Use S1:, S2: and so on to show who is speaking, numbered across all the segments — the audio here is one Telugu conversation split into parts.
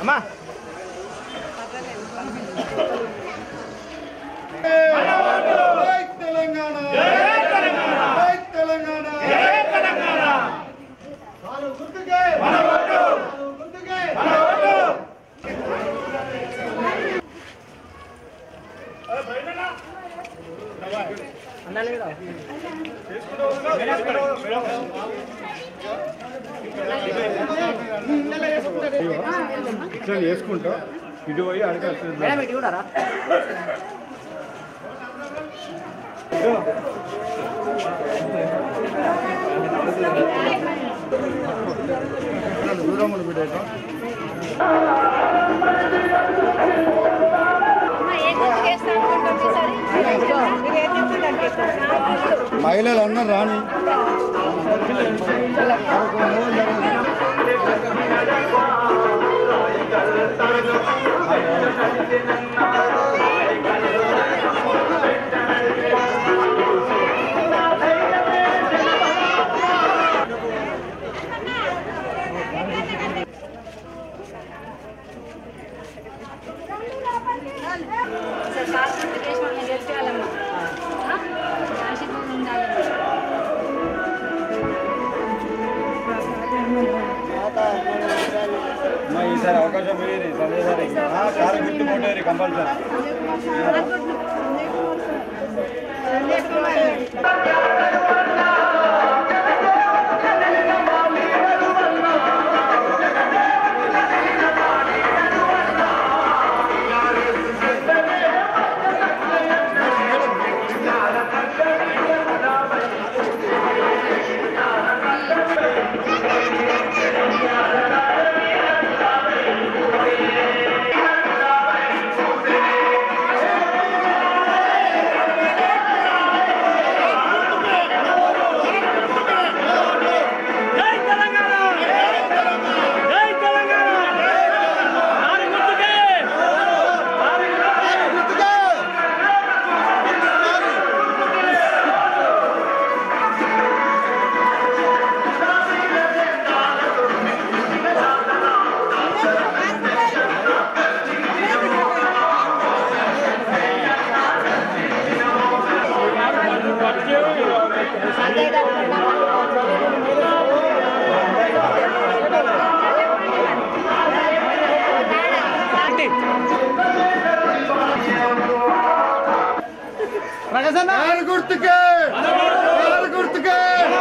S1: అమ్మా
S2: జై తెలంగాణ జై తెలంగాణ కాలు గుర్తుకే కాలు గుర్తుకే
S3: ఇట్లా చేసుకుంటా ఇటు పోయి అడగాల్సింది దూరం బిడ్డ మహిళలు అందరు రాని
S2: అమ్మా, ఈసారి అవకాశం పోయి సందేశానికి కారు గుర్తుకుంటే కంపల్సరీ
S1: జై తెలంగాణ జై తెలంగాణ కారు గుర్తుకే
S2: కారు గుర్తుకే కారు గుర్తుకే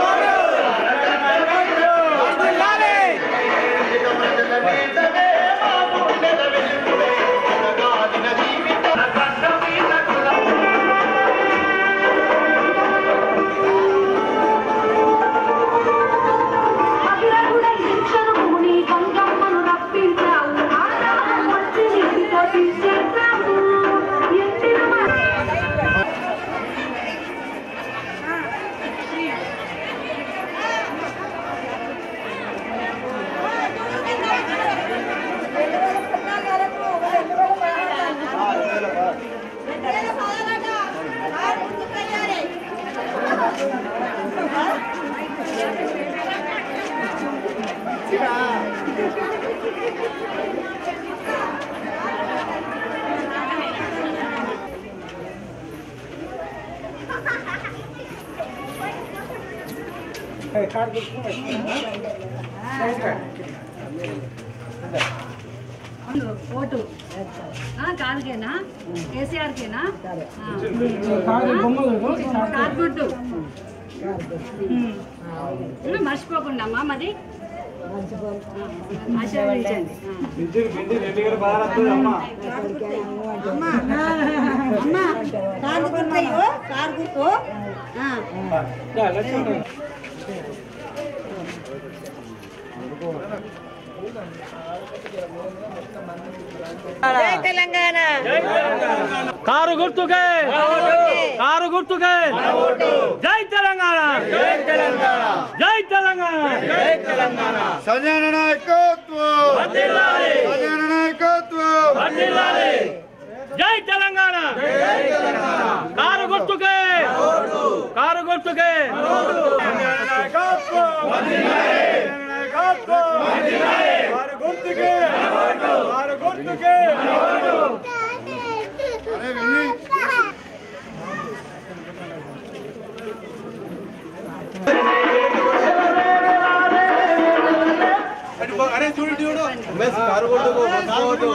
S4: అభిరాముడ శిక్షణముని గంగమ్మను రప్పించావు ఆరాధన వచ్చి నీటితో తీసేస్తావు ఎత్తిన
S5: ఓటు కాదుకేనా కేసీఆర్కేనా కార్గుడ్డు మర్చిపోకుండా అమ్మా మరి ఆశీర్వదించండి
S6: కారు గుర్తయ్యో కారు గుర్తు తెలంగాణ
S1: కారు గుర్తుకే కారు గుర్తుకే జై తెలంగాణ జై తెలంగాణ జై తెలంగాణ జై తెలంగాణ
S2: సంజయన నాయకత్వం సంజయన నాయకత్వం
S1: జై తెలంగాణ కారు గుర్తుకే కారు గుర్తుకే
S2: సంజయన నాయకత్వం సంజయన నాయకత్వం కారు గుర్తుకే కారు గుర్తుకే
S3: అరే విని
S2: కారు గుర్తుకు ఓటు.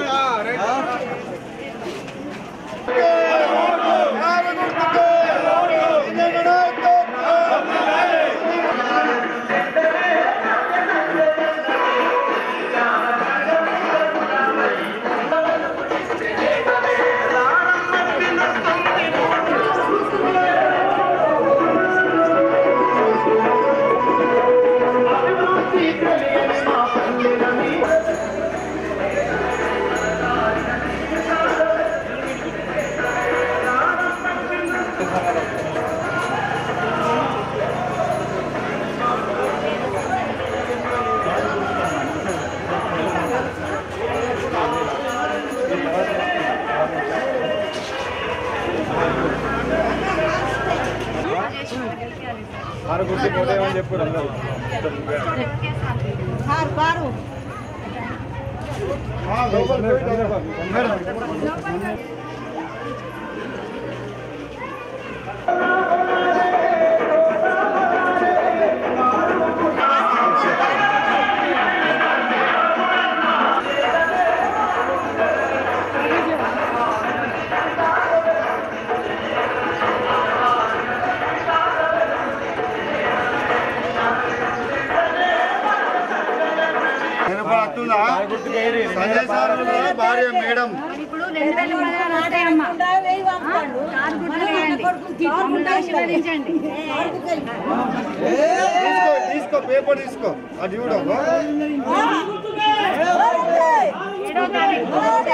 S2: కారు గుర్తుకు ఓటేయమని చెప్పారు అందరూ
S6: కారు కారు
S3: నిలబడుతుందా
S2: కారు గుర్తుకు వేయరు.
S3: సంజయ్ సార్ వాళ్ళ భార్య మేడం
S5: ఇప్పుడు రెండు వేల పదహారు వస్తాయమ్మా
S6: వెయ్యి పంపాడు
S5: కారు గుర్తు వేయండి మమ్మల్ని ఆశీర్వదించండి
S3: తీసుకో తీసుకో పేపర్ తీసుకో అది చూడమ్మా
S5: ఏడో తారీఖు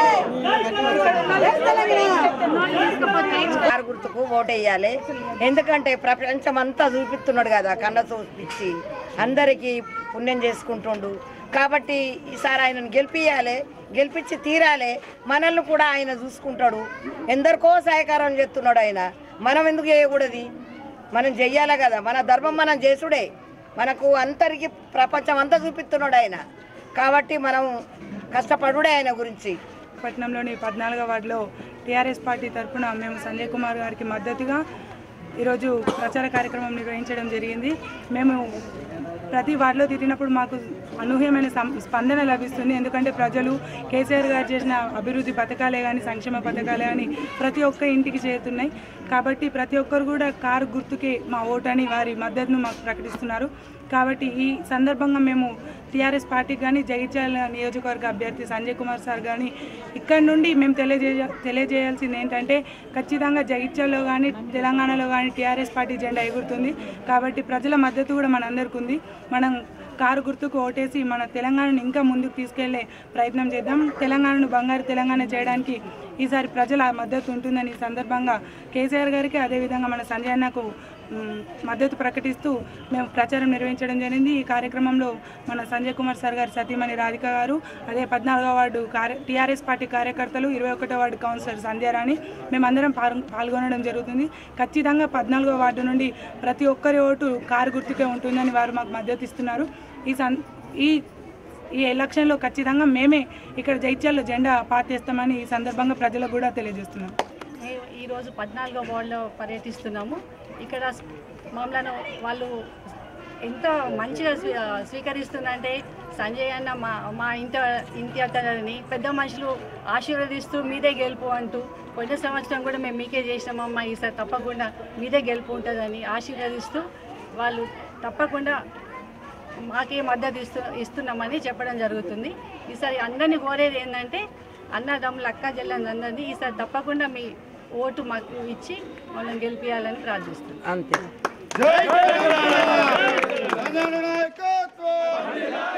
S5: తీసుకపోతే
S7: కారు గుర్తుకు ఓటేయాలి ఎందుకంటే ప్రపంచం అంతా చూపిస్తున్నాడు కదా కన్న చూపించి అందరికీ పుణ్యం చేసుకుంటుండు కాబట్టి ఈసారి ఆయనను గెలిపియాలి గెలిపించి తీరాలి మనల్ని కూడా ఆయన చూసుకుంటాడు ఎందరికో సహకారం చేస్తున్నాడు ఆయన మనం ఎందుకు చేయకూడదు మనం చెయ్యాలి కదా మన ధర్మం మనం చేసుడే మనకు అందరికీ ప్రపంచం అంతా చూపిస్తున్నాడు ఆయన కాబట్టి మనం కష్టపడుడే ఆయన గురించి
S8: పట్టణంలోని పద్నాలుగో వార్డులో టీఆర్ఎస్ పార్టీ తరఫున మేము సంజయ్ కుమార్ గారికి మద్దతుగా ఈరోజు ప్రచార కార్యక్రమం నిర్వహించడం జరిగింది మేము ప్రతి వార్డులో తిరిగినప్పుడు మాకు అనూహ్యమైన సం- స్పందన లభిస్తుంది ఎందుకంటే ప్రజలు కేసీఆర్ గారు చేసిన అభివృద్ధి పథకాలే కానీ సంక్షేమ పథకాలే కానీ ప్రతి ఒక్క ఇంటికి చేరుతున్నాయి కాబట్టి ప్రతి ఒక్కరు కూడా కారు గుర్తుకే మా ఓటని వారి మద్దతును మాకు ప్రకటిస్తున్నారు కాబట్టి ఈ సందర్భంగా మేము టీఆర్ఎస్ పార్టీకి కానీ జగిత్యాల నియోజకవర్గ అభ్యర్థి సంజయ్ కుమార్ సార్ కానీ ఇక్కడ నుండి మేము తెలియజేయ తెలియజేయాల్సింది ఏంటంటే ఖచ్చితంగా జగిత్యాలలో కానీ తెలంగాణలో కానీ టీఆర్ఎస్ పార్టీ జెండా ఎగురుతుంది కాబట్టి ప్రజల మద్దతు కూడా మనందరికీ ఉంది మనం కారు గుర్తుకు ఓటేసి మన తెలంగాణను ఇంకా ముందుకు తీసుకెళ్లే ప్రయత్నం చేద్దాం తెలంగాణను బంగారు తెలంగాణ చేయడానికి ఈసారి ప్రజల మద్దతు ఉంటుందని ఈ సందర్భంగా కేసీఆర్ గారికి అదేవిధంగా మన సంజయ్ అన్నకు మ్, మద్దతు ప్రకటిస్తూ మేము ప్రచారం నిర్వహించడం జరిగింది ఈ కార్యక్రమంలో మన సంజయ్ కుమార్ సార్ గారి సతీమణి రాధిక గారు అదే పద్నాలుగో వార్డు కార్య టీఆర్ఎస్ పార్టీ కార్యకర్తలు ఇరవై ఒకటో వార్డు కౌన్సిలర్ సంధ్యారాణి మేమందరం పాల్- పాల్గొనడం జరుగుతుంది ఖచ్చితంగా పద్నాలుగో వార్డు నుండి ప్రతి ఒక్కరి ఓటు కారు గుర్తుకే ఉంటుందని వారు మాకు మద్దతు ఇస్తున్నారు ఈ సన్ ఈ ఈ ఎలక్షన్లో ఖచ్చితంగా మేమే ఇక్కడ జైత్యాల్లో జెండా పాతేస్తామని ఈ సందర్భంగా ప్రజలకు కూడా తెలియజేస్తున్నాం
S5: మేము ఈరోజు పద్నాలుగో వార్డులో పర్యటిస్తున్నాము ఇక్కడ మమ్మల్ని వాళ్ళు ఎంత మంచిగా స్వీ స్వీకరిస్తుందంటే సంజయ్ అన్న మా మా ఇంటి ఇంటి అతని పెద్ద మనుషులు ఆశీర్వదిస్తూ మీదే గెలుపు అంటూ పోయిన సంవత్సరం కూడా మేము మీకే చేసినామమ్మా ఈసారి తప్పకుండా మీదే గెలుపు ఉంటుందని ఆశీర్వదిస్తూ వాళ్ళు తప్పకుండా మాకే మద్దతు ఇస్తు ఇస్తున్నామని చెప్పడం జరుగుతుంది ఈసారి అందరినీ కోరేది ఏంటంటే అన్నదమ్ములు అక్క చెల్లెలందరినీ ఈసారి తప్పకుండా మీ ఓటు మాకు ఇచ్చి మనం గెలిపించాలని ప్రార్థిస్తున్నాం
S7: అంతే
S3: జై తెలంగాణ! తెలంగాణ నాయకత్వం